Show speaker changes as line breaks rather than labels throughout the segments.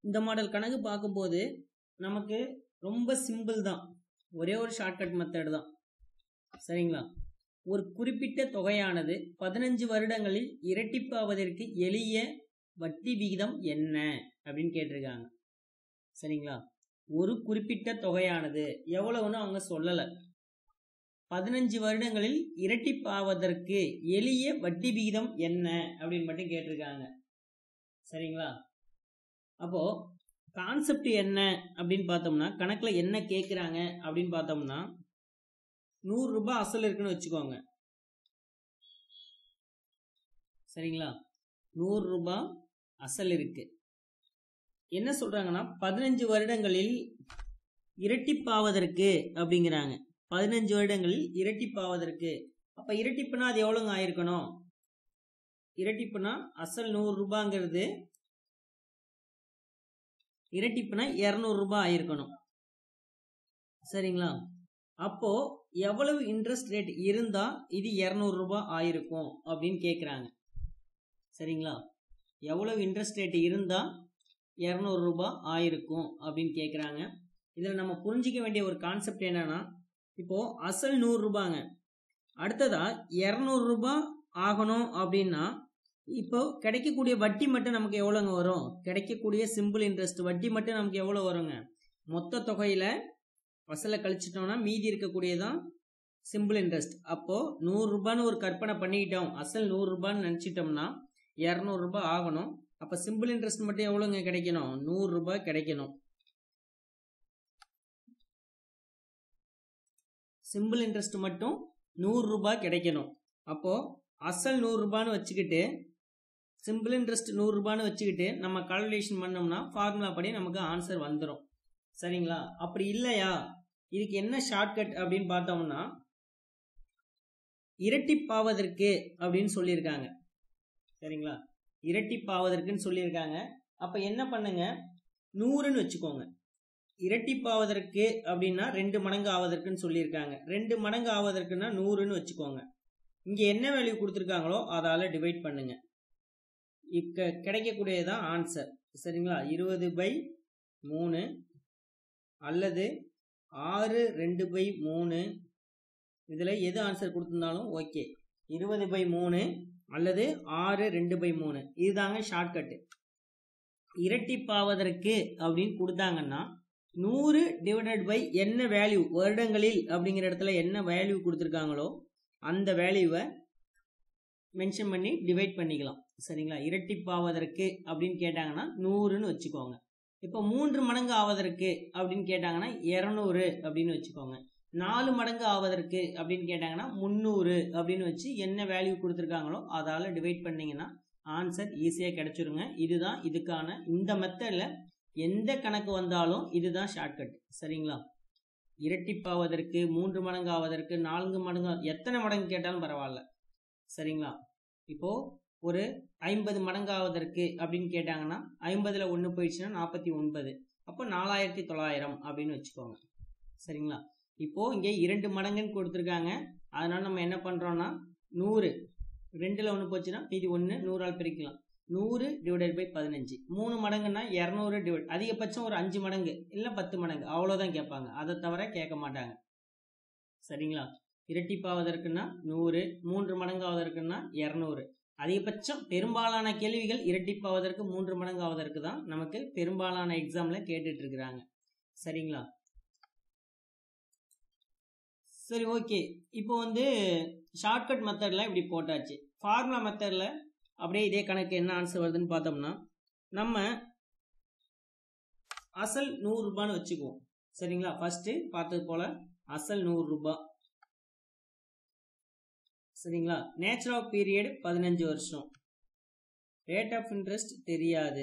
இந்த மாடல் கணக்கு பார்க்கும்போது நமக்கு ரொம்ப சிம்பிள் தான் ஒரே ஒரு ஷார்ட்கட் மெத்தட் தான் சரிங்களா ஒரு குறிப்பிட்ட தொகையானது பதினஞ்சு வருடங்களில் இரட்டிப்பாவதற்கு எளிய வட்டி விகிதம் என்ன அப்படின்னு கேட்டிருக்காங்க சரிங்களா ஒரு குறிப்பிட்ட தொகையானது எவ்வளவுன்னு அவங்க சொல்லலை பதினஞ்சு வருடங்களில் இரட்டிப்பாவதற்கு எளிய வட்டி விகிதம் என்ன அப்படின்னு மட்டும் கேட்டிருக்காங்க சரிங்களா அப்போ கான்செப்ட் என்ன அப்படின்னு பார்த்தோம்னா கணக்கில் என்ன கேட்குறாங்க அப்படின்னு பார்த்தோம்னா நூறு ரூபாய் அசல் இருக்குன்னு வச்சுக்கோங்க சரிங்களா நூறு ரூபாய் அசல் இருக்கு என்ன சொல்றாங்கன்னா பதினஞ்சு வருடங்களில் இரட்டிப்பாவதற்கு அப்படிங்கிறாங்க பதினஞ்சு வருடங்களில் இரட்டிப்பாவதற்கு அப்ப இரட்டிப்புனா அது எவ்வளோங்க ஆயிருக்கணும் இரட்டிப்புனா அசல் நூறு ரூபாங்கிறது இரட்டிப்புனா இரநூறு ரூபாய் ஆயிருக்கணும் சரிங்களா அப்போ எவ்வளவு இன்ட்ரெஸ்ட் ரேட் இருந்தா இது இரநூறு ரூபாய் ஆயிருக்கும் அப்படின்னு கேட்குறாங்க சரிங்களா எவ்வளவு இன்ட்ரெஸ்ட் ரேட் இருந்தா இரநூறு ரூபாய் ஆயிருக்கும் அப்படின்னு கேட்குறாங்க இதில் நம்ம புரிஞ்சிக்க வேண்டிய ஒரு கான்செப்ட் என்னன்னா இப்போ அசல் நூறு ரூபாங்க அடுத்ததா இரநூறு ரூபாய் ஆகணும் அப்படின்னா இப்போ கிடைக்கக்கூடிய வட்டி மட்டும் நமக்கு எவ்வளோங்க வரும் கிடைக்கக்கூடிய சிம்பிள் இன்ட்ரெஸ்ட் வட்டி மட்டும் நமக்கு எவ்வளோ வருங்க மொத்த தொகையில் அசலை கழிச்சிட்டோம்னா மீதி இருக்கக்கூடியதான் சிம்பிள் இன்ட்ரெஸ்ட் அப்போ நூறுரூபான்னு ஒரு கற்பனை பண்ணிக்கிட்டோம் அசல் நூறுரூபான்னு நினச்சிட்டோம்னா இரநூறுபா ஆகணும் அப்போ சிம்பிள் இன்ட்ரெஸ்ட் மட்டும் எவ்வளோங்க கிடைக்கணும் நூறுரூபா கிடைக்கணும் சிம்பிள் இன்ட்ரெஸ்ட் மட்டும் நூறுரூபா கிடைக்கணும் அப்போது அசல் நூறுரூபான்னு வச்சுக்கிட்டு சிம்பிள் இன்ட்ரெஸ்ட் நூறுரூபான்னு வச்சுக்கிட்டு நம்ம கால்குலேஷன் பண்ணோம்னா ஃபார்முலா படி நமக்கு ஆன்சர் வந்துடும் சரிங்களா அப்படி இல்லையா இதுக்கு என்ன ஷார்ட்கட் அப்படின்னு பார்த்தோம்னா இரட்டிப்பாவதற்கு அப்படின்னு சொல்லியிருக்காங்க சரிங்களா இரட்டிப்பாவதற்குன்னு சொல்லியிருக்காங்க அப்போ என்ன பண்ணுங்க நூறுன்னு வச்சுக்கோங்க இரட்டிப்பாவதற்கு அப்படின்னா ரெண்டு மடங்கு ஆவதற்குன்னு சொல்லியிருக்காங்க ரெண்டு மடங்கு ஆவதற்குன்னா நூறுன்னு வச்சுக்கோங்க இங்கே என்ன வேல்யூ கொடுத்துருக்காங்களோ அதால் டிவைட் பண்ணுங்க இக்க கிடைக்கக்கூடியதான் ஆன்சர் சரிங்களா இருபது பை மூணு அல்லது ஆறு ரெண்டு பை மூணு இதில் எது ஆன்சர் கொடுத்துருந்தாலும் ஓகே இருபது பை மூணு அல்லது ஆறு ரெண்டு பை மூணு இதுதாங்க ஷார்ட்கட்டு இரட்டிப்பாவதற்கு அப்படின்னு கொடுத்தாங்கன்னா நூறு டிவைடட் பை என்ன வேல்யூ வருடங்களில் அப்படிங்கிற இடத்துல என்ன வேல்யூ கொடுத்துருக்காங்களோ அந்த வேல்யூவை மென்ஷன் பண்ணி டிவைட் பண்ணிக்கலாம் சரிங்களா இரட்டிப்பாவதற்கு அப்படின்னு கேட்டாங்கன்னா நூறுன்னு வச்சுக்கோங்க இப்போ மூன்று மடங்கு ஆவதற்கு அப்படின்னு கேட்டாங்கன்னா இரநூறு அப்படின்னு வச்சுக்கோங்க நாலு மடங்கு ஆவதற்கு அப்படின்னு கேட்டாங்கன்னா முந்நூறு அப்படின்னு வச்சு என்ன வேல்யூ கொடுத்துருக்காங்களோ அதால் டிவைட் பண்ணிங்கன்னா ஆன்சர் ஈஸியாக கிடச்சிருங்க இதுதான் இதுக்கான இந்த மெத்தடில் எந்த கணக்கு வந்தாலும் இதுதான் ஷார்ட்கட் சரிங்களா இரட்டிப்பாவதற்கு மூன்று மடங்கு ஆவதற்கு நான்கு மடங்கு எத்தனை மடங்கு கேட்டாலும் பரவாயில்ல சரிங்களா இப்போது ஒரு ஐம்பது மடங்கு ஆவதற்கு அப்படின்னு கேட்டாங்கன்னா ஐம்பதில் ஒன்று போயிடுச்சுன்னா நாற்பத்தி ஒன்பது அப்போ நாலாயிரத்தி தொள்ளாயிரம் அப்படின்னு வச்சுக்கோங்க சரிங்களா இப்போது இங்கே இரண்டு மடங்குன்னு கொடுத்துருக்காங்க அதனால் நம்ம என்ன பண்ணுறோன்னா நூறு ரெண்டில் ஒன்று போச்சுன்னா மீதி ஒன்று நூறால் பிரிக்கலாம் நூறு டிவைடட் பை பதினஞ்சு மூணு மடங்குன்னா இரநூறு டிவைட் அதிகபட்சம் ஒரு அஞ்சு மடங்கு இல்லை பத்து மடங்கு அவ்வளோதான் கேட்பாங்க அதை தவிர கேட்க மாட்டாங்க சரிங்களா இரட்டிப்பாவதற்குன்னா நூறு மூன்று மடங்கு ஆவதற்குன்னா இரநூறு அதிகபட்சம் பெரும்பாலான கேள்விகள் இரட்டிப்பாவதற்கு மூன்று மடங்கு ஆவதற்கு தான் நமக்கு பெரும்பாலான எக்ஸாமில் கேட்டுட்டு இருக்கிறாங்க சரிங்களா சரி ஓகே இப்போ வந்து ஷார்ட்கட் மெத்தடில் இப்படி போட்டாச்சு ஃபார்முலா மெத்தடில் அப்படியே இதே கணக்கு என்ன ஆன்சர் வருதுன்னு பார்த்தோம்னா நம்ம அசல் நூறுரூபான்னு வச்சுக்குவோம் சரிங்களா ஃபஸ்ட்டு பார்த்தது போல் அசல் நூறுரூபா சரிங்களா நேச்சர் ஆஃப் பீரியட் பதினஞ்சு வருஷம் ரேட் ஆஃப் இன்ட்ரெஸ்ட் தெரியாது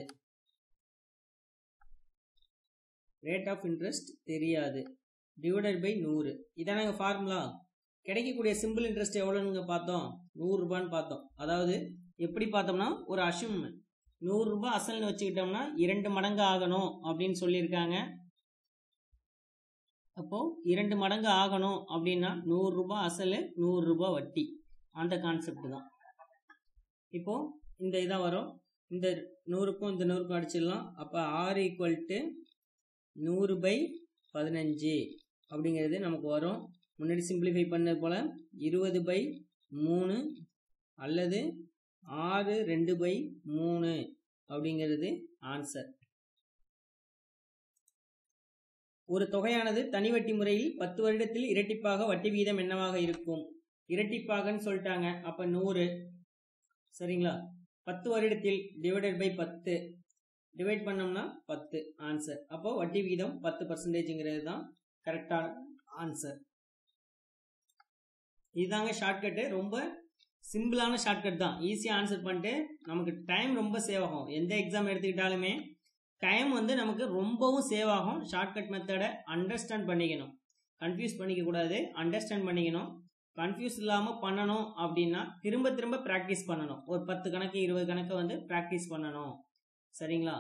ரேட் ஆஃப் இன்ட்ரெஸ்ட் தெரியாது டிவைடட் பை நூறு இதானங்க ஃபார்முலா கிடைக்கக்கூடிய சிம்பிள் இன்ட்ரெஸ்ட் எவ்வளோனுங்க பார்த்தோம் நூறுரூபான்னு பார்த்தோம் அதாவது எப்படி பார்த்தோம்னா ஒரு அசியூம் நூறுரூபா அசல்னு வச்சுக்கிட்டோம்னா இரண்டு மடங்கு ஆகணும் அப்படின்னு சொல்லியிருக்காங்க அப்போ இரண்டு மடங்கு ஆகணும் அப்படின்னா நூறுரூபா அசல் நூறுரூபா வட்டி அந்த கான்செப்ட் தான் இப்போ இந்த இதாக வரும் இந்த நூறுக்கும் இந்த நூறுக்கும் அடிச்சிடலாம் அப்போ ஆறு ஈக்குவல் டு நூறு பை பதினஞ்சு அப்படிங்கிறது நமக்கு வரும் முன்னாடி சிம்பிளிஃபை பண்ணது போல் இருபது பை மூணு அல்லது ஆறு ரெண்டு பை மூணு அப்படிங்கிறது ஆன்சர் ஒரு தொகையானது தனி வட்டி முறையில் பத்து வருடத்தில் இரட்டிப்பாக வட்டி வீதம் என்னவாக இருக்கும் இரட்டிப்பாகன்னு சொல்லிட்டாங்க அப்போ நூறு சரிங்களா பத்து வருடத்தில் டிவைடட் பை பத்து டிவைட் பண்ணோம்னா பத்து ஆன்சர் அப்போ வட்டி வீதம் பத்து பர்சன்டேஜுங்கிறது தான் கரெக்டான ஆன்சர் இதுதாங்க ஷார்ட்கட்டு ரொம்ப சிம்பிளான ஷார்ட்கட் தான் ஈஸியாக ஆன்சர் பண்ணிட்டு நமக்கு டைம் ரொம்ப சேவ் ஆகும் எந்த எக்ஸாம் எடுத்துக்கிட்டாலுமே டைம் வந்து நமக்கு ரொம்பவும் சேவ் ஆகும் ஷார்ட்கட் மெத்தடை அண்டர்ஸ்டாண்ட் பண்ணிக்கணும் கன்ஃபியூஸ் பண்ணிக்க கூடாது அண்டர்ஸ்டாண்ட் பண்ணிக்கணும் கன்ஃபியூஸ் இல்லாமல் பண்ணணும் அப்படின்னா திரும்ப திரும்ப ப்ராக்டிஸ் பண்ணணும் ஒரு பத்து கணக்கு இருபது கணக்கு வந்து ப்ராக்டிஸ் பண்ணணும் சரிங்களா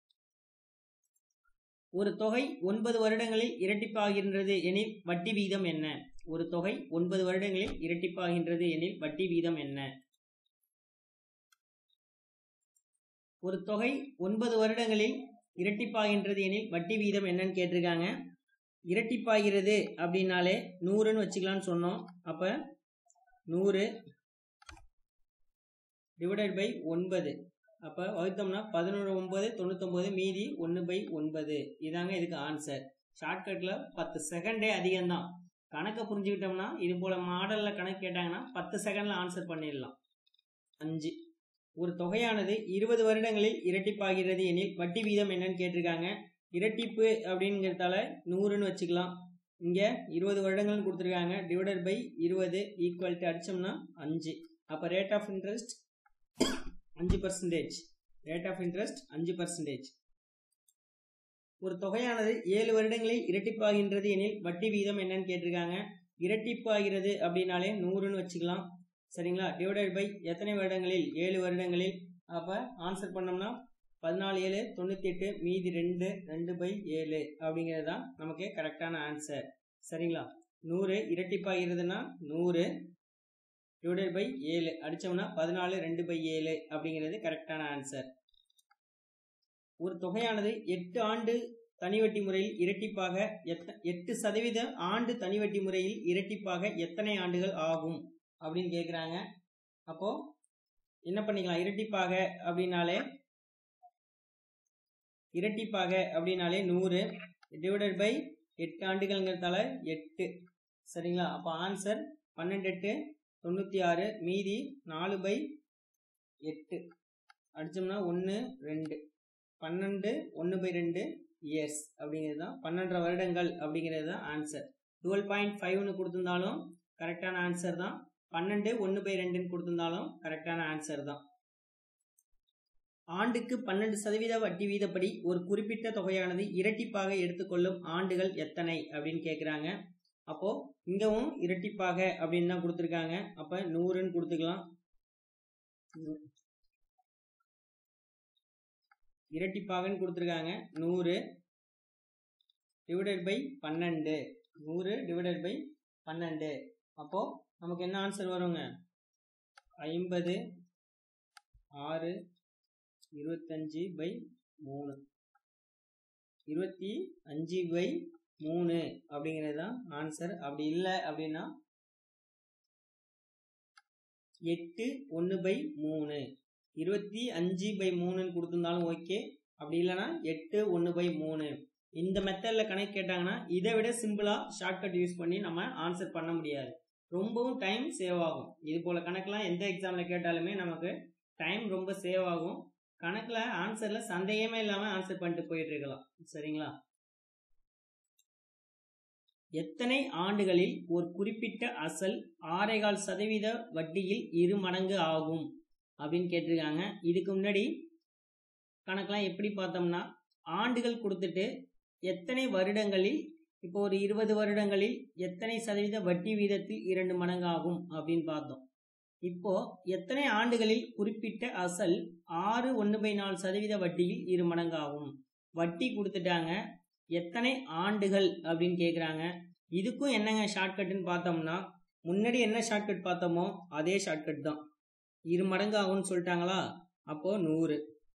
ஒரு தொகை ஒன்பது வருடங்களில் இரட்டிப்பாகின்றது எனில் வட்டி வீதம் என்ன ஒரு தொகை ஒன்பது வருடங்களில் இரட்டிப்பாகின்றது எனில் வட்டி வீதம் என்ன ஒரு தொகை ஒன்பது வருடங்களில் இரட்டிப்பாகின்றது எனில் வட்டி வீதம் என்னன்னு கேட்டிருக்காங்க இரட்டிப்பாகிறது அப்படின்னாலே நூறுன்னு வச்சுக்கலாம்னு சொன்னோம் அப்போ நூறு டிவைடட் பை ஒன்பது அப்போ வகுத்தோம்னா பதினொன்று ஒன்பது தொண்ணூத்தொம்பது மீதி ஒன்று பை ஒன்பது இதாங்க இதுக்கு ஆன்சர் ஷார்ட்கட்டில் பத்து செகண்டே அதிகம்தான் கணக்கை புரிஞ்சுக்கிட்டோம்னா இது போல் மாடலில் கணக்கு கேட்டாங்கன்னா பத்து செகண்டில் ஆன்சர் பண்ணிடலாம் அஞ்சு ஒரு தொகையானது இருபது வருடங்களில் இரட்டிப்பாகிறது எனில் வட்டி வீதம் என்னன்னு கேட்டிருக்காங்க இரட்டிப்பு அப்படிங்கிறதால நூறுன்னு வச்சுக்கலாம் இங்கே இருபது வருடங்கள்னு கொடுத்துருக்காங்க டிவைடட் பை இருபது ஈக்குவல் டு அடித்தோம்னா அஞ்சு அப்போ ரேட் ஆஃப் இன்ட்ரெஸ்ட் அஞ்சு பர்சன்டேஜ் ரேட் ஆஃப் இன்ட்ரெஸ்ட் அஞ்சு பர்சன்டேஜ் ஒரு தொகையானது ஏழு வருடங்களில் இரட்டிப்பாகின்றது எனில் வட்டி வீதம் என்னன்னு கேட்டிருக்காங்க இரட்டிப்பாகிறது அப்படின்னாலே நூறுன்னு வச்சுக்கலாம் சரிங்களா டிவைடட் பை எத்தனை வருடங்களில் ஏழு வருடங்களில் அப்போ ஆன்சர் பண்ணோம்னா பதினாலு ஏழு தொண்ணூற்றி எட்டு மீதி ரெண்டு ரெண்டு பை ஏழு அப்படிங்கிறது தான் நமக்கு கரெக்டான ஆன்சர் சரிங்களா நூறு இரட்டிப்பாகிறதுனா நூறு டிவைடட் பை ஏழு அடித்தோம்னா பதினாலு ரெண்டு பை ஏழு அப்படிங்கிறது கரெக்டான ஆன்சர் ஒரு தொகையானது எட்டு ஆண்டு தனிவட்டி முறையில் இரட்டிப்பாக எத்த எட்டு சதவீத ஆண்டு தனிவட்டி முறையில் இரட்டிப்பாக எத்தனை ஆண்டுகள் ஆகும் அப்படின்னு கேட்குறாங்க அப்போது என்ன பண்ணிக்கலாம் இரட்டிப்பாக அப்படின்னாலே இரட்டிப்பாக அப்படின்னாலே நூறு டிவைடட் பை எட்டு ஆண்டுகள்ங்கிறதால எட்டு சரிங்களா அப்போ ஆன்சர் பன்னெண்டு எட்டு தொண்ணூற்றி ஆறு மீதி நாலு பை எட்டு அடித்தோம்னா ஒன்று ரெண்டு பன்னெண்டு ஒன்று பை ரெண்டு இயர்ஸ் அப்படிங்கிறது தான் பன்னெண்டரை வருடங்கள் அப்படிங்கிறது தான் ஆன்சர் டுவெல் பாயிண்ட் ஃபைவ்னு கொடுத்துருந்தாலும் கரெக்டான ஆன்சர் தான் பன்னெண்டு ஒன்று பை ரெண்டுன்னு கொடுத்துருந்தாலும் கரெக்டான ஆன்சர் தான் ஆண்டுக்கு பன்னெண்டு சதவீத வட்டி வீதப்படி ஒரு குறிப்பிட்ட தொகையானது இரட்டிப்பாக எடுத்துக்கொள்ளும் ஆண்டுகள் எத்தனை அப்படின்னு கேட்குறாங்க அப்போ இங்கவும் இரட்டிப்பாக அப்படின்னு தான் கொடுத்துருக்காங்க அப்போ நூறுன்னு கொடுத்துக்கலாம் இரட்டிப்பாகன்னு கொடுத்துருக்காங்க நூறு டிவைடட் பை பன்னெண்டு நூறு டிவைடட் பை பன்னெண்டு அப்போ நமக்கு என்ன ஆன்சர் வருங்க ஐம்பது ஆறு இருபத்தஞ்சி பை மூணு இருபத்தி அஞ்சு பை மூணு அப்படிங்கிறது தான் ஆன்சர் அப்படி இல்லை அப்படின்னா எட்டு ஒன்று பை மூணு இருபத்தி அஞ்சு பை மூணுன்னு கொடுத்துருந்தாலும் ஓகே அப்படி இல்லைன்னா எட்டு ஒன்று பை மூணு இந்த மெத்தடில் கணக்கு கேட்டாங்கன்னா இதை விட சிம்பிளாக ஷார்ட்கட் யூஸ் பண்ணி நம்ம ஆன்சர் பண்ண முடியாது ரொம்பவும் டைம் சேவ் ஆகும் இது போல் கணக்கெலாம் எந்த எக்ஸாமில் கேட்டாலுமே நமக்கு டைம் ரொம்ப சேவ் ஆகும் கணக்கில் ஆன்சரில் சந்தேகமே இல்லாமல் ஆன்சர் பண்ணிட்டு போயிட்டு இருக்கலாம் சரிங்களா எத்தனை ஆண்டுகளில் ஒரு குறிப்பிட்ட அசல் ஆறேகால் சதவீத வட்டியில் இரு மடங்கு ஆகும் அப்படின்னு கேட்டிருக்காங்க இதுக்கு முன்னாடி கணக்கெலாம் எப்படி பார்த்தோம்னா ஆண்டுகள் கொடுத்துட்டு எத்தனை வருடங்களில் இப்போ ஒரு இருபது வருடங்களில் எத்தனை சதவீத வட்டி வீதத்தில் இரண்டு மடங்கு ஆகும் அப்படின்னு பார்த்தோம் இப்போ எத்தனை ஆண்டுகளில் குறிப்பிட்ட அசல் ஆறு ஒன்று பை நாலு சதவீத வட்டியில் இரு மடங்கு ஆகும் வட்டி கொடுத்துட்டாங்க எத்தனை ஆண்டுகள் அப்படின்னு கேட்குறாங்க இதுக்கும் என்னங்க ஷார்ட்கட்டுன்னு பார்த்தோம்னா முன்னாடி என்ன ஷார்ட்கட் பார்த்தோமோ அதே ஷார்ட்கட் தான் இரு மடங்கு ஆகும்னு சொல்லிட்டாங்களா அப்போது நூறு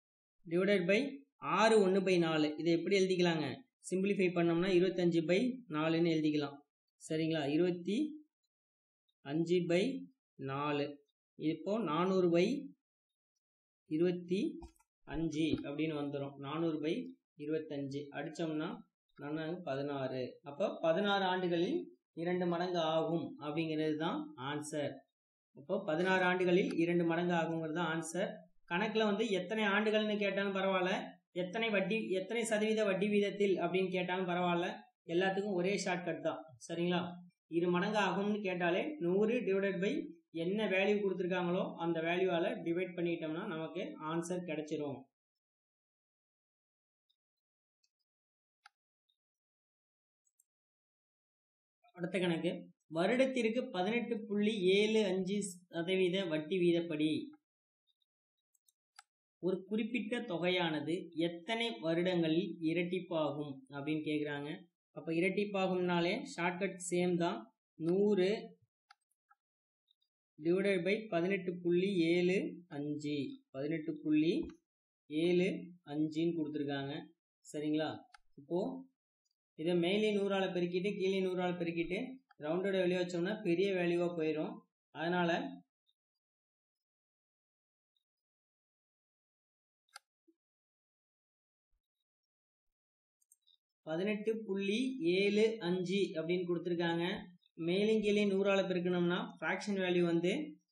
டிவைடட் பை ஆறு ஒன்று பை நாலு இதை எப்படி எழுதிக்கலாங்க சிம்பிளிஃபை பண்ணோம்னா இருபத்தஞ்சு பை நாலுன்னு எழுதிக்கலாம் சரிங்களா இருபத்தி அஞ்சு பை நாலு இப்போ நானூறு பை இருபத்தி அஞ்சு அப்படின்னு வந்துடும் நானூறு பை இருபத்தஞ்சு அடித்தோம்னா நானூறு பதினாறு அப்போ பதினாறு ஆண்டுகளில் இரண்டு மடங்கு ஆகும் அப்படிங்கிறது தான் ஆன்சர் இப்போ பதினாறு ஆண்டுகளில் இரண்டு மடங்கு ஆகுங்கிறது தான் ஆன்சர் கணக்கில் வந்து எத்தனை ஆண்டுகள்னு கேட்டாலும் பரவாயில்ல எத்தனை வட்டி எத்தனை சதவீத வட்டி வீதத்தில் அப்படின்னு கேட்டாலும் பரவாயில்ல எல்லாத்துக்கும் ஒரே ஷார்ட்கட் தான் சரிங்களா இரு மடங்கு ஆகும்னு கேட்டாலே நூறு டிவைடட் பை என்ன வேல்யூ கொடுத்துருக்காங்களோ அந்த வேல்யூவால் டிவைட் பண்ணிட்டோம்னா நமக்கு ஆன்சர் கிடைச்சிரும் அடுத்த கணக்கு வருடத்திற்கு பதினெட்டு புள்ளி ஏழு அஞ்சு சதவீத வட்டி வீதப்படி ஒரு குறிப்பிட்ட தொகையானது எத்தனை வருடங்களில் இரட்டிப்பாகும் அப்படின்னு கேட்குறாங்க அப்போ இரட்டிப்பாகும்னாலே ஷார்ட்கட் சேம் தான் நூறு டிவைடட் பை பதினெட்டு புள்ளி ஏழு அஞ்சு பதினெட்டு புள்ளி ஏழு அஞ்சுன்னு கொடுத்துருக்காங்க சரிங்களா இப்போது இதை மேலே நூறால் பெருக்கிட்டு கீழே நூறால் பெருக்கிட்டு ரவுண்டோட வெளியே வச்சோம்னா பெரிய வேல்யூவாக போயிடும் அதனால் பதினெட்டு புள்ளி ஏழு அஞ்சு அப்படின்னு கொடுத்துருக்காங்க மேலும் கீழே நூறால் பெருக்கணும்னா ஃப்ராக்ஷன் வேல்யூ வந்து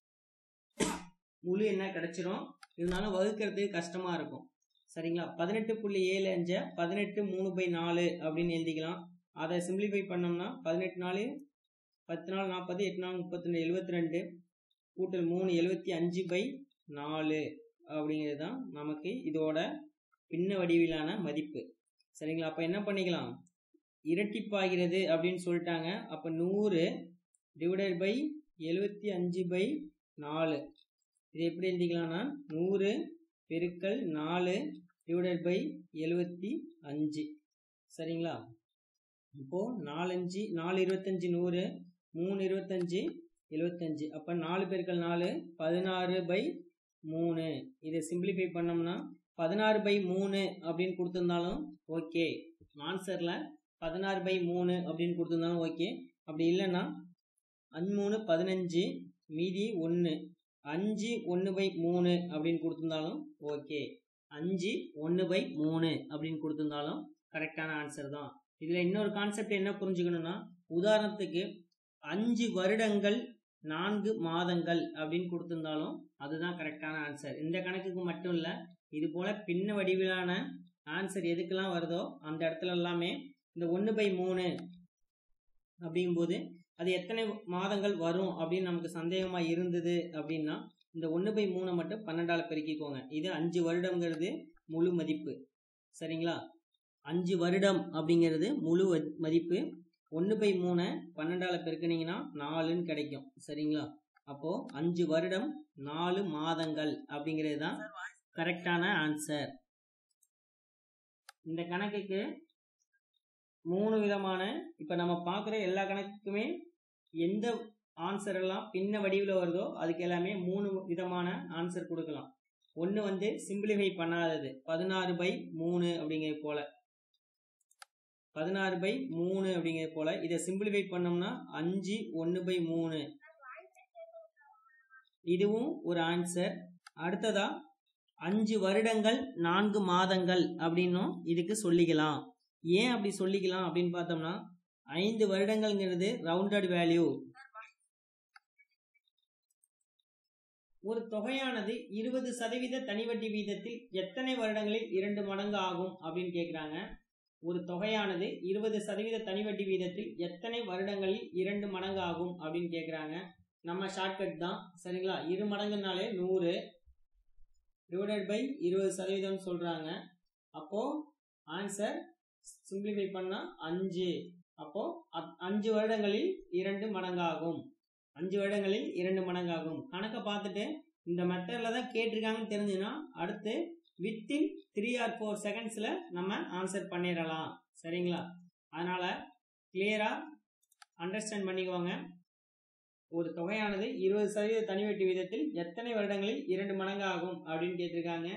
முழு என்ன கிடச்சிரும் இருந்தாலும் வகுக்கிறதுக்கு கஷ்டமாக இருக்கும் சரிங்களா பதினெட்டு புள்ளி ஏழு அஞ்சை பதினெட்டு மூணு பை நாலு அப்படின்னு எழுதிக்கலாம் அதை சிம்பிளிஃபை பண்ணோம்னா பதினெட்டு நாலு பத்து நாள் நாற்பது எட்டு நாள் முப்பத்தி ரெண்டு எழுபத்தி ரெண்டு கூட்டல் மூணு எழுபத்தி அஞ்சு பை நாலு அப்படிங்கிறது தான் நமக்கு இதோட பின்ன வடிவிலான மதிப்பு சரிங்களா அப்போ என்ன பண்ணிக்கலாம் இரட்டிப்பாகிறது அப்படின்னு சொல்லிட்டாங்க அப்போ நூறு டிவைடட் பை எழுபத்தி அஞ்சு பை நாலு இது எப்படி எழுதிக்கலாம்னா நூறு பெருக்கல் நாலு டிவைடட் பை எழுபத்தி அஞ்சு சரிங்களா இப்போது நாலஞ்சு நாலு இருபத்தஞ்சி நூறு மூணு இருபத்தஞ்சி எழுபத்தஞ்சு அப்போ நாலு பெருக்கல் நாலு பதினாறு பை மூணு இதை சிம்பிளிஃபை பண்ணோம்னா பதினாறு பை மூணு அப்படின்னு கொடுத்துருந்தாலும் ஓகே ஆன்சரில் பதினாறு பை மூணு அப்படின்னு கொடுத்துருந்தாலும் ஓகே அப்படி இல்லைன்னா அஞ்சு மூணு பதினஞ்சு மீதி ஒன்று அஞ்சு ஒன்று பை மூணு அப்படின்னு கொடுத்துருந்தாலும் ஓகே அஞ்சு ஒன்று பை மூணு அப்படின்னு கொடுத்துருந்தாலும் கரெக்டான ஆன்சர் தான் இதில் இன்னொரு கான்செப்ட் என்ன புரிஞ்சுக்கணும்னா உதாரணத்துக்கு அஞ்சு வருடங்கள் நான்கு மாதங்கள் அப்படின்னு கொடுத்துருந்தாலும் அதுதான் கரெக்டான ஆன்சர் இந்த கணக்குக்கு மட்டும் இல்லை இது போல் பின்ன வடிவிலான ஆன்சர் எதுக்கெல்லாம் வருதோ அந்த இடத்துல எல்லாமே இந்த ஒன்று பை மூணு அப்படிங்கும்போது அது எத்தனை மாதங்கள் வரும் அப்படின்னு நமக்கு சந்தேகமாக இருந்தது அப்படின்னா இந்த ஒன்று பை மூணை மட்டும் பன்னெண்டால் பெருக்கிக்கோங்க இது அஞ்சு வருடங்கிறது முழு மதிப்பு சரிங்களா அஞ்சு வருடம் அப்படிங்கிறது முழு மதிப்பு ஒன்று பை மூணை பன்னெண்டால் பெருக்கினீங்கன்னா நாலுன்னு கிடைக்கும் சரிங்களா அப்போது அஞ்சு வருடம் நாலு மாதங்கள் அப்படிங்கிறது தான் கரெக்டான ஆன்சர் இந்த கணக்குக்கு மூணு விதமான இப்போ நம்ம பார்க்குற எல்லா கணக்குக்குமே எந்த ஆன்சர் எல்லாம் பின்ன வடிவில் வருதோ அதுக்கு எல்லாமே மூணு விதமான ஆன்சர் கொடுக்கலாம் ஒன்று வந்து சிம்பிளிஃபை பண்ணாதது பதினாறு பை மூணு அப்படிங்கிறது போல பதினாறு பை மூணு அப்படிங்கிறது போல இதை சிம்பிளிஃபை பண்ணோம்னா அஞ்சு ஒன்று பை மூணு இதுவும் ஒரு ஆன்சர் அடுத்ததா அஞ்சு வருடங்கள் நான்கு மாதங்கள் அப்படின்னும் இதுக்கு சொல்லிக்கலாம் ஏன் அப்படி சொல்லிக்கலாம் அப்படின்னு பார்த்தோம்னா ஐந்து வருடங்கள்ங்கிறது ரவுண்டட் வேல்யூ ஒரு தொகையானது இருபது சதவீத தனிவட்டி வீதத்தில் எத்தனை வருடங்களில் இரண்டு மடங்கு ஆகும் அப்படின்னு கேட்குறாங்க ஒரு தொகையானது இருபது சதவீத தனிவட்டி வீதத்தில் எத்தனை வருடங்களில் இரண்டு மடங்கு ஆகும் அப்படின்னு கேட்குறாங்க நம்ம ஷார்ட்கட் தான் சரிங்களா இரு மடங்குனாலே நூறு டிவைடட் பை இருபது சதவீதம் சொல்கிறாங்க அப்போது ஆன்சர் சிம்பிளிஃபை பண்ணால் அஞ்சு அப்போது அஞ்சு வருடங்களில் இரண்டு மடங்காகும் அஞ்சு வருடங்களில் இரண்டு மடங்காகும் கணக்கை பார்த்துட்டு இந்த மெத்தடில் தான் கேட்டிருக்காங்கன்னு தெரிஞ்சுன்னா அடுத்து வித்தின் த்ரீ ஆர் ஃபோர் செகண்ட்ஸில் நம்ம ஆன்சர் பண்ணிடலாம் சரிங்களா அதனால் கிளியராக அண்டர்ஸ்டாண்ட் பண்ணிக்குவாங்க ஒரு தொகையானது இருபது சதவீத தனிவெட்டி வீதத்தில் எத்தனை வருடங்களில் இரண்டு மடங்கு ஆகும் அப்படின்னு கேட்டிருக்காங்க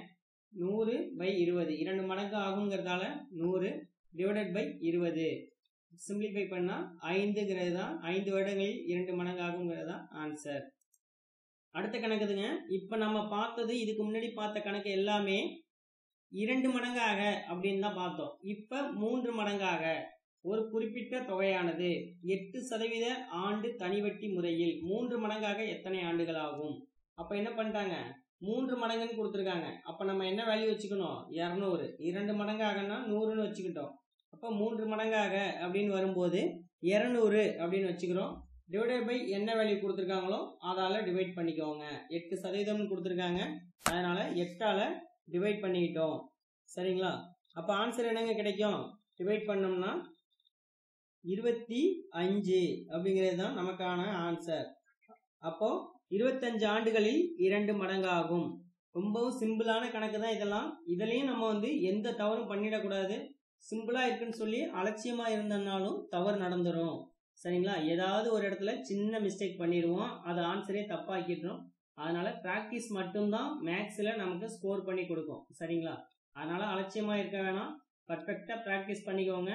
நூறு பை இருபது இரண்டு மடங்கு ஆகுங்கிறதால நூறு டிவைடட் பை இருபது சிம்பிளிஃபை பண்ணால் ஐந்துங்கிறது தான் ஐந்து வருடங்களில் இரண்டு மடங்கு ஆகுங்கிறது தான் ஆன்சர் அடுத்த கணக்குதுங்க இப்போ நம்ம பார்த்தது இதுக்கு முன்னாடி பார்த்த கணக்கு எல்லாமே இரண்டு மடங்காக அப்படின்னு தான் பார்த்தோம் இப்போ மூன்று மடங்காக ஒரு குறிப்பிட்ட தொகையானது எட்டு சதவீத ஆண்டு தனிவட்டி முறையில் மூன்று மடங்காக எத்தனை ஆண்டுகள் ஆகும் அப்போ என்ன பண்ணிட்டாங்க மூன்று மடங்குன்னு கொடுத்துருக்காங்க அப்போ நம்ம என்ன வேல்யூ வச்சுக்கணும் இரநூறு இரண்டு மடங்காகனா நூறுன்னு வச்சுக்கிட்டோம் அப்போ மூன்று மடங்காக அப்படின்னு வரும்போது இரநூறு அப்படின்னு வச்சுக்கிறோம் டிவைடட் பை என்ன வேல்யூ கொடுத்துருக்காங்களோ அதால் டிவைட் பண்ணிக்கோங்க எட்டு சதவீதம்னு கொடுத்துருக்காங்க அதனால் எட்டால் டிவைட் பண்ணிக்கிட்டோம் சரிங்களா அப்போ ஆன்சர் என்னங்க கிடைக்கும் டிவைட் பண்ணோம்னா இருபத்தி அஞ்சு அப்படிங்கிறது தான் நமக்கான ஆன்சர் அப்போ இருபத்தஞ்சு ஆண்டுகளில் இரண்டு மடங்கு ஆகும் ரொம்பவும் சிம்பிளான கணக்கு தான் இதெல்லாம் இதுலேயும் நம்ம வந்து எந்த தவறும் பண்ணிடக்கூடாது சிம்பிளாக இருக்குன்னு சொல்லி அலட்சியமாக இருந்தனாலும் தவறு நடந்துடும் சரிங்களா ஏதாவது ஒரு இடத்துல சின்ன மிஸ்டேக் பண்ணிடுவோம் அது ஆன்சரே தப்பாக்கிடுறோம் அதனால ப்ராக்டிஸ் மட்டும்தான் மேக்ஸில் நமக்கு ஸ்கோர் பண்ணி கொடுக்கும் சரிங்களா அதனால அலட்சியமாக இருக்க வேணாம் பர்ஃபெக்டாக ப்ராக்டிஸ் பண்ணிக்கோங்க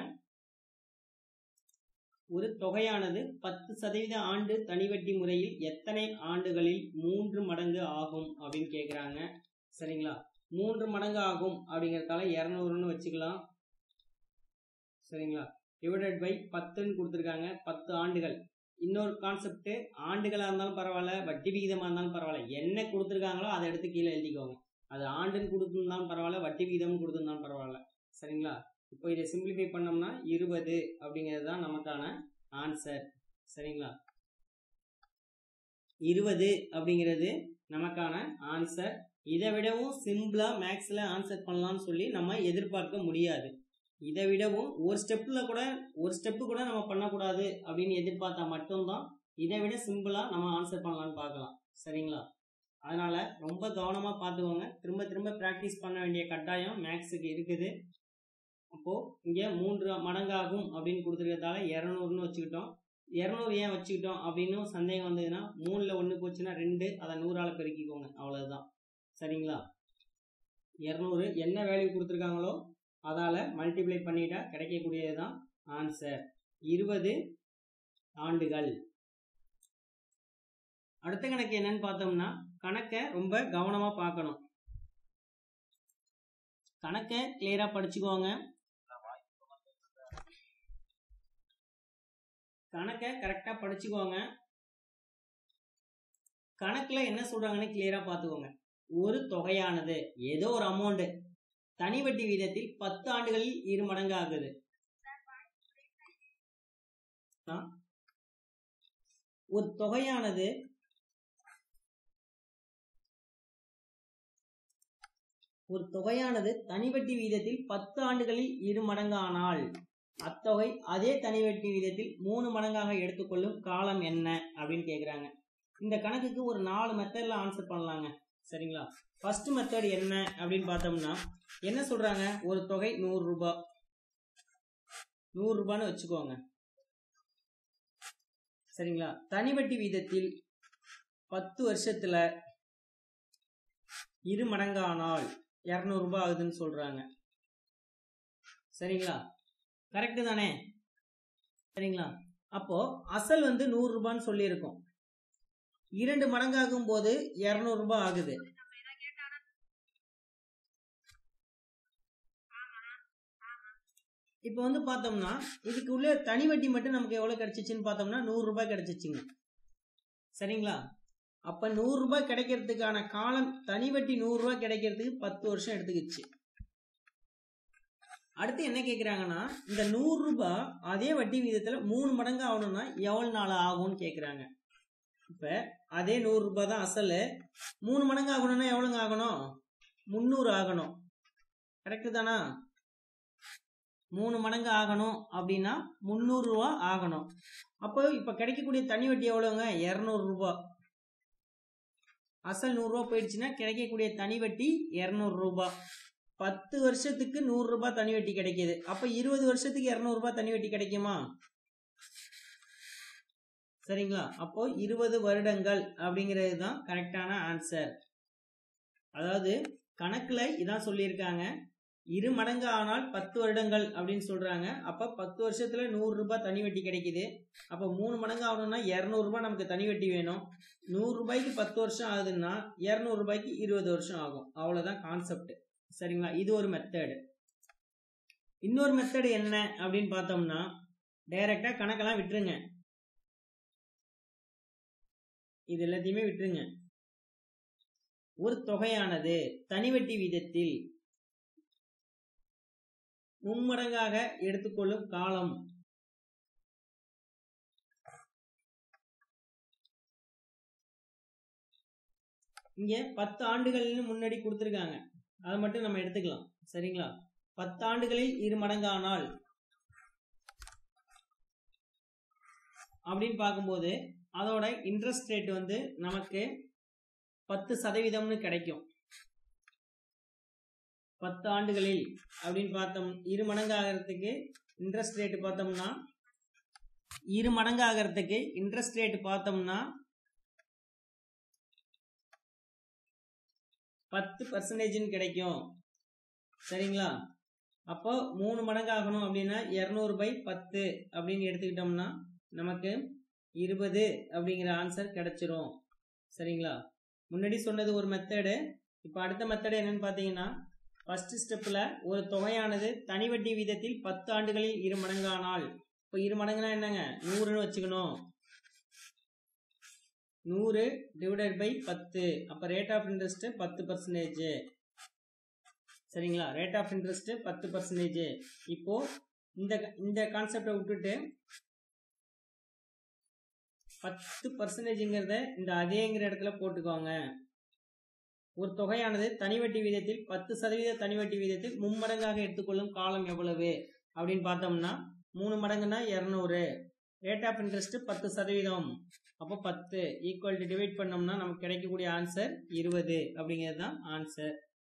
ஒரு தொகையானது பத்து சதவீத ஆண்டு தனிவட்டி முறையில் எத்தனை ஆண்டுகளில் மூன்று மடங்கு ஆகும் அப்படின்னு கேட்குறாங்க சரிங்களா மூன்று மடங்கு ஆகும் அப்படிங்கிறதால இரநூறுன்னு வச்சுக்கலாம் சரிங்களா டிவைடட் பை பத்துன்னு கொடுத்துருக்காங்க பத்து ஆண்டுகள் இன்னொரு கான்செப்ட் ஆண்டுகளாக இருந்தாலும் பரவாயில்ல வட்டி விகிதமாக இருந்தாலும் பரவாயில்ல என்ன கொடுத்துருக்காங்களோ அதை எடுத்து கீழே எழுதிக்கோங்க அது ஆண்டுன்னு கொடுத்துருந்தாலும் பரவாயில்ல வட்டி விகிதம்னு கொடுத்துருந்தாலும் பரவாயில்ல சரிங்களா இப்போ இதை சிம்பிளிஃபை பண்ணோம்னா இருபது அப்படிங்கிறது தான் நமக்கான ஆன்சர் சரிங்களா இருபது அப்படிங்கிறது நமக்கான ஆன்சர் இதை விடவும் சிம்பிளாக மேக்ஸில் ஆன்சர் பண்ணலாம்னு சொல்லி நம்ம எதிர்பார்க்க முடியாது இதை விடவும் ஒரு ஸ்டெப்பில் கூட ஒரு ஸ்டெப்பு கூட நம்ம பண்ணக்கூடாது அப்படின்னு எதிர்பார்த்தா மட்டும்தான் இதை விட சிம்பிளாக நம்ம ஆன்சர் பண்ணலாம்னு பார்க்கலாம் சரிங்களா அதனால் ரொம்ப கவனமாக பார்த்துக்கோங்க திரும்ப திரும்ப ப்ராக்டிஸ் பண்ண வேண்டிய கட்டாயம் மேக்ஸுக்கு இருக்குது அப்போது இங்கே மூன்று மடங்காகும் அப்படின்னு கொடுத்துருக்கதால இரநூறுன்னு வச்சுக்கிட்டோம் இரநூறு ஏன் வச்சுக்கிட்டோம் அப்படின்னு சந்தேகம் வந்ததுன்னா மூணில் ஒன்று போச்சுன்னா ரெண்டு அதை நூறால் பெருக்கிக்கோங்க அவ்வளோதான் சரிங்களா இரநூறு என்ன வேல்யூ கொடுத்துருக்காங்களோ அதால் மல்டிப்ளை பண்ணிட்டா கிடைக்கக்கூடியது தான் ஆன்சர் இருபது ஆண்டுகள் அடுத்த கணக்கு என்னன்னு பார்த்தோம்னா கணக்கை ரொம்ப கவனமாக பார்க்கணும் கணக்கை கிளியராக படிச்சுக்கோங்க கணக்கை கரெக்டாக படிச்சுக்கோங்க கணக்கில் என்ன சொல்கிறாங்கன்னு கிளியராக பார்த்துக்கோங்க ஒரு தொகையானது ஏதோ ஒரு அமௌண்ட்டு தனி வட்டி வீதத்தில் பத்து ஆண்டுகளில் இரு மடங்கு ஆகுது ஒரு தொகையானது ஒரு தொகையானது தனிவட்டி வீதத்தில் பத்து ஆண்டுகளில் இரு மடங்கானால் அத்தொகை அதே தனிவட்டி வீதத்தில் மூணு மடங்காக எடுத்துக்கொள்ளும் காலம் என்ன அப்படின்னு கேட்குறாங்க இந்த கணக்குக்கு ஒரு நாலு மெத்தடில் ஆன்சர் பண்ணலாங்க சரிங்களா ஃபர்ஸ்ட் மெத்தட் என்ன அப்படின்னு பார்த்தோம்னா என்ன சொல்றாங்க ஒரு தொகை நூறு ரூபாய் நூறு ரூபான்னு வச்சுக்கோங்க சரிங்களா தனிவட்டி வீதத்தில் பத்து வருஷத்துல இரு மடங்கானால் இரநூறுபா ஆகுதுன்னு சொல்றாங்க சரிங்களா கரெக்டு தானே சரிங்களா அப்போ அசல் வந்து நூறு ரூபான்னு சொல்லியிருக்கோம் இரண்டு மடங்காகும் போது இரநூறுபா ஆகுது இப்போ வந்து பார்த்தோம்னா இதுக்கு உள்ள தனி வட்டி மட்டும் நமக்கு எவ்வளோ கிடைச்சிச்சுன்னு பார்த்தோம்னா நூறுரூபா கிடைச்சிச்சுங்க சரிங்களா அப்போ நூறுரூபா கிடைக்கிறதுக்கான காலம் தனி வட்டி நூறுரூவா கிடைக்கிறதுக்கு பத்து வருஷம் எடுத்துக்கிச்சு அடுத்து என்ன கேட்குறாங்கன்னா இந்த நூறுரூபா அதே வட்டி விகிதத்தில் மூணு மடங்கு ஆகணும்னா எவ்வளோ நாள் ஆகும்னு கேட்குறாங்க இப்போ அதே நூறுரூபா தான் அசல் மூணு மடங்கு ஆகணும்னா எவ்வளோங்க ஆகணும் முந்நூறு ஆகணும் கரெக்டு தானா மூணு மடங்கு ஆகணும் அப்படின்னா முந்நூறுரூவா ஆகணும் அப்போ இப்போ கிடைக்கக்கூடிய தனி வட்டி எவ்வளோங்க இரநூறுபா அசல் நூறுரூவா போயிடுச்சுன்னா கிடைக்கக்கூடிய தனி வட்டி இரநூறுபா பத்து வருஷத்துக்கு நூறுரூபா தனி வட்டி கிடைக்கிது அப்போ இருபது வருஷத்துக்கு இரநூறுபா தனி வட்டி கிடைக்குமா சரிங்களா அப்போ இருபது வருடங்கள் அப்படிங்கிறது தான் கரெக்டான ஆன்சர் அதாவது கணக்குல இதான் சொல்லியிருக்காங்க இரு மடங்கு ஆனால் பத்து வருடங்கள் அப்படின்னு சொல்றாங்க அப்ப பத்து வருஷத்துல நூறு ரூபாய் தனி வட்டி கிடைக்குது அப்ப மூணு மடங்கு ஆகணும்னா இருநூறு ரூபாய் நமக்கு தனி வட்டி வேணும் நூறு ரூபாய்க்கு பத்து வருஷம் ஆகுதுன்னா இருநூறு ரூபாய்க்கு இருபது வருஷம் ஆகும் அவ்வளவுதான் கான்செப்ட் சரிங்களா இது ஒரு மெத்தடு இன்னொரு மெத்தடு என்ன அப்படின்னு பார்த்தோம்னா டைரக்டா கணக்கெல்லாம் விட்டுருங்க இது எல்லாத்தையுமே விட்டுருங்க ஒரு தொகையானது தனிவட்டி வீதத்தில் மும்மடங்காக எடுத்துக்கொள்ளும் காலம் இங்க பத்து ஆண்டுகள்னு முன்னாடி கொடுத்துருக்காங்க அதை மட்டும் நம்ம எடுத்துக்கலாம் சரிங்களா பத்து ஆண்டுகளில் இரு மடங்கானால் அப்படின்னு பார்க்கும்போது அதோட இன்ட்ரெஸ்ட் ரேட் வந்து நமக்கு பத்து சதவீதம்னு கிடைக்கும் பத்து ஆண்டுகளில் அப்படின்னு பார்த்தோம் இரு மடங்கு ஆகிறதுக்கு இன்ட்ரெஸ்ட் ரேட் பார்த்தோம்னா இரு மடங்கு ஆகிறதுக்கு இன்ட்ரெஸ்ட் ரேட் பார்த்தோம்னா பத்து பர்சன்டேஜ்னு கிடைக்கும் சரிங்களா அப்போ மூணு மடங்கு ஆகணும் அப்படின்னா இரநூறு பை பத்து அப்படின்னு எடுத்துக்கிட்டோம்னா நமக்கு இருபது அப்படிங்கிற ஆன்சர் கிடைச்சிரும் சரிங்களா முன்னாடி சொன்னது ஒரு மெத்தடு இப்போ அடுத்த மெத்தடு என்னன்னு பார்த்தீங்கன்னா ஃபர்ஸ்ட் ஸ்டெப்பில் ஒரு தொகையானது தனி வட்டி வீதத்தில் பத்து ஆண்டுகளில் இரு மடங்கானால் இப்போ இரு மடங்குனா என்னங்க நூறுன்னு வச்சுக்கணும் நூறு டிவைடட் பை பத்து அப்போ ரேட் ஆஃப் இன்ட்ரெஸ்ட் பத்து பர்சன்டேஜ் சரிங்களா ரேட் ஆஃப் இன்ட்ரெஸ்ட் பத்து பர்சன்டேஜ் இப்போ இந்த இந்த கான்செப்டை விட்டுட்டு பத்து பர்சன்டேஜ்ங்கிறத இந்த அதேங்கிற இடத்துல போட்டுக்கோங்க ஒரு தொகையானது தனி வட்டி வீதத்தில் பத்து சதவீத தனி வட்டி வீதத்தில் மும்மடங்காக எடுத்துக்கொள்ளும் காலம் எவ்வளவு அப்படின்னு பார்த்தோம்னா மூணு மடங்குனா இரநூறு ரேட் ஆஃப் இன்ட்ரெஸ்ட் பத்து சதவீதம் அப்போ பத்து ஈக்குவல் டு டிவைட் பண்ணோம்னா நமக்கு கிடைக்கக்கூடிய ஆன்சர் இருபது அப்படிங்கிறது தான் ஆன்சர்